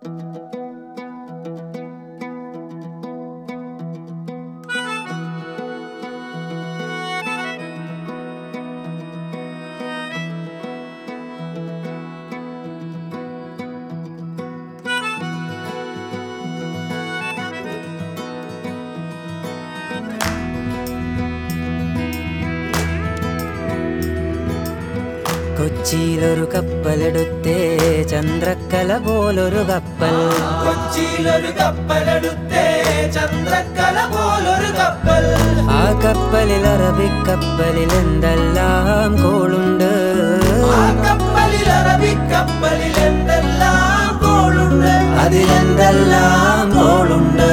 കൊച്ചിയിലൊരു കപ്പലെടുത്തേ ചന്ദ്രക്കല പോലൊരു കപ്പൽ കൊച്ചിയിലൊരു കപ്പലെടുത്തേ ചന്ദ്രക്കല പോലൊരു കപ്പൽ ആ കപ്പലിൽ അറബിക്കപ്പലിൽ എന്തെല്ലാം കോളുണ്ട് ആ കപ്പലിൽ അറബിക്കപ്പലിൽ എന്തെല്ലാം കോളുണ്ട് അതിലെന്തെല്ലാം കോളുണ്ട്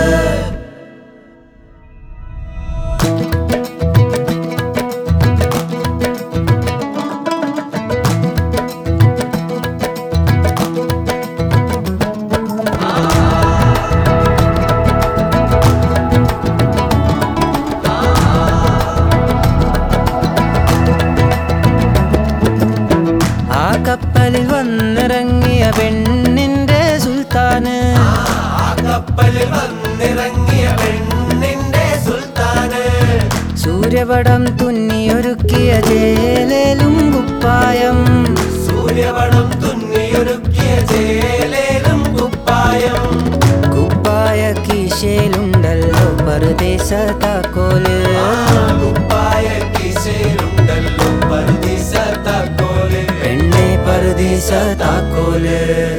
ആ കപ്പലിൽ വന്നിറങ്ങിയ പെണ്ണിന്റെ സുൽത്താന് ആ കപ്പലിൽ വന്നിറങ്ങിയ പെണ്ണിന്റെ സുൽത്താന് സൂര്യപടം തുന്നിയൊരുക്കിയ ചേലേലും കുപ്പായം സൂര്യപടം തുന്നിയൊരുക്കിയ ചേലേലും കുപ്പായം കുപ്പായ കീശയിലുണ്ടല്ലോ പറുദേശ താക്കോല് ആ കുപ്പായ കീശയിലുണ്ടല്ലോ പറുദീസ താക്കോല് പെണ്ണെ പറുദേശ താക്കോല്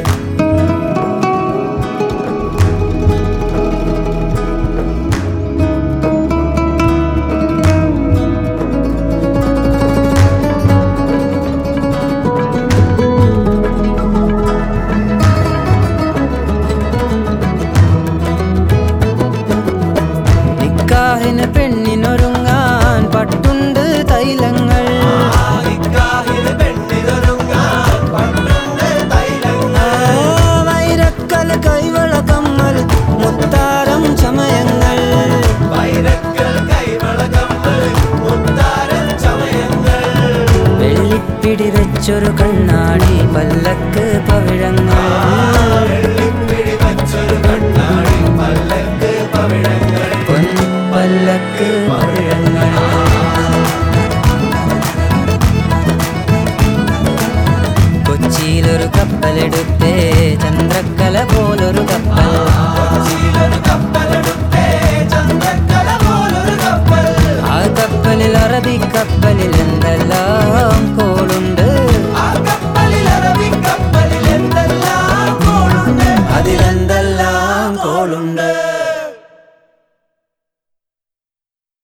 നിക്കാഹിന് പെണ്ണിനൊരുങ്ങാൻ പട്ടുണ്ട് തൈലങ്ങൾ ആ നിക്കാഹിന് പെണ്ണിനൊരുങ്ങാൻ പണ്ടുണ്ട് തൈലങ്ങൾ ആ വൈരക്കൽ കൈവള കമ്മൽ മുത്താരം ചമയങ്ങൾ വൈരക്കൽ കൈവളകമ്മൽ മുത്താരം ചമയങ്ങൾ വെള്ളിപ്പിടി വെച്ചൊരു കണ്ണാടി പല്ലക്ക് പവിഴങ്ങൾ വെള്ളിപ്പിടി വച്ചൊരു കണ്ണാടി പല്ലക്ക് പവിഴങ്ങൾ പൊൻ പല്ലക്ക് പവിഴങ്ങൾ കൊച്ചിയിലൊരു കപ്പലെടുത്തേ ചന്ദ്രക്കല പോലൊരു കപ്പൽ